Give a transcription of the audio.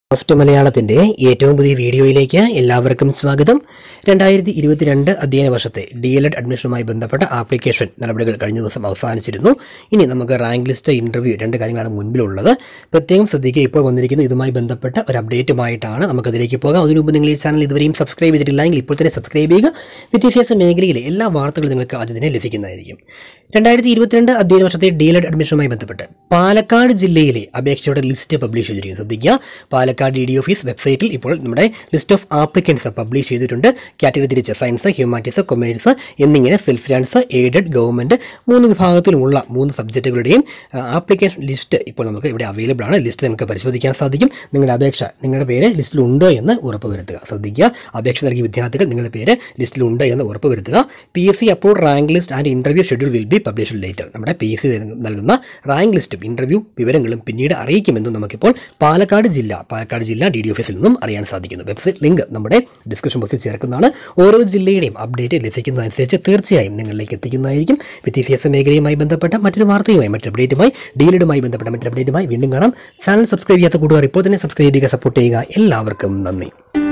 soft മലയാളത്തിന്റെ ഏറ്റവും പുതിയ വീഡിയോയിലേക്ക് എല്ലാവർക്കും സ്വാഗതം രണ്ടായിരത്തി ഇരുപത്തിരണ്ട് അധ്യയന വർഷത്തെ ഡി എൽ എഡ് അഡ്മിഷനുമായി ബന്ധപ്പെട്ട ആപ്ലിക്കേഷൻ നടപടികൾ കഴിഞ്ഞ ദിവസം അവസാനിച്ചിരുന്നു ഇനി നമുക്ക് റാങ്ക് ലിസ്റ്റ് ഇന്റർവ്യൂ രണ്ട് കാര്യങ്ങളാണ് മുൻപിലുള്ളത് പ്രത്യേകം ശ്രദ്ധിക്കുക ഇപ്പോൾ വന്നിരിക്കുന്ന ഇതുമായി ബന്ധപ്പെട്ട ഒരു അപ്ഡേറ്റുമായിട്ടാണ് നമുക്കതിലേക്ക് പോകാം അതിനു മുമ്പ് നിങ്ങൾ ഈ ചാനൽ ഇതുവരെയും സബ്സ്ക്രൈബ് ചെയ്തിട്ടില്ലെങ്കിൽ ഇപ്പോൾ തന്നെ സബ്സ്ക്രൈബ് ചെയ്യുക വിദ്യാഭ്യാസ മേഖലയിലെ എല്ലാ വാർത്തകളും നിങ്ങൾക്ക് ആദ്യം തന്നെ ലഭിക്കുന്നതായിരിക്കും രണ്ടായിരത്തി ഇരുപത്തിരണ്ട് അധ്യയന വർഷത്തെ ഡി എൽ എഡ് അഡ്മിഷനുമായി ബന്ധപ്പെട്ട് പാലക്കാട് ജില്ലയിലെ അപേക്ഷയുടെ ലിസ്റ്റ് പബ്ലിഷ് ചെയ്തിരിക്കുന്നു ശ്രദ്ധിക്കുക പാലക്കാട് ഡി ഡി ഓഫീസ് വെബ്സൈറ്റിൽ ഇപ്പോൾ നമ്മുടെ ലിസ്റ്റ് ഓഫ് ആപ്ലിക്കൻസ് പബ്ലിഷ് ചെയ്തിട്ടുണ്ട് കാറ്റഗറി തിരിച്ച് സയൻസ് ഹ്യൂമാനിറ്റീസ് കൊമേഴ്സ് എന്നിങ്ങനെ സെൽഫ് ഫിനാൻസ് എയ്ഡഡ് ഗവൺമെൻറ് മൂന്ന് വിഭാഗത്തിലുമുള്ള മൂന്ന് സബ്ജക്റ്റുകളുടെയും ആപ്ലിക്കേഷൻ ലിസ്റ്റ് ഇപ്പോൾ നമുക്ക് ഇവിടെ അവൈലബിൾ ആണ് ലിസ്റ്റ് നമുക്ക് പരിശോധിക്കാൻ സാധിക്കും നിങ്ങളുടെ അപേക്ഷ നിങ്ങളുടെ പേര് ലിസ്റ്റിലുണ്ടോ എന്ന് ഉറപ്പുവരുത്തുക ശ്രദ്ധിക്കുക അപേക്ഷ നൽകിയ വിദ്യാർത്ഥികൾ നിങ്ങളുടെ പേര് ലിസ്റ്റിലുണ്ട് എന്ന് ഉറപ്പുവരുത്തുക P S C approve rank list and interview schedule will be published later നമ്മുടെ പി എസ് സി നൽകുന്ന റാങ്ക് ലിസ്റ്റും ഇന്റർവ്യൂ വിവരങ്ങളും പിന്നീട് അറിയിക്കുമെന്നും നമുക്കിപ്പോൾ പാലക്കാട് ജില്ല പാലക്കാട് ജില്ല ഡി ഡി ഓഫീസിൽ നിന്നും അറിയാൻ സാധിക്കുന്നു വെബ്സൈറ്റ് ലിങ്ക് നമ്മുടെ ഡിസ്ക്രിപ്ഷൻ ബോക്സിൽ ചേർക്കുന്നതാണ് ഓരോ ജില്ലയുടെയും അപ്ഡേറ്റ് ലഭിക്കുന്നതനുസരിച്ച് തീർച്ചയായും നിങ്ങളിലേക്ക് എത്തിക്കുന്നതായിരിക്കും വിദ്യാഭ്യാസ മേഖലയുമായി ബന്ധപ്പെട്ട മറ്റൊരു വാർത്തയുമായി മറ്റൊരു അപ്ഡേറ്റുമായി ഡീലിഡുമായി ബന്ധപ്പെട്ട മറ്റൊരു അപ്ഡേറ്റുമായി വീണ്ടും കാണാം ചാനൽ സബ്സ്ക്രൈബ് ചെയ്യാത്ത കൂട്ടുകാർ ഇപ്പോൾ തന്നെ സബ്സ്ക്രൈബ് ചെയ്യുക സപ്പോർട്ട് ചെയ്യുക എല്ലാവർക്കും നന്ദി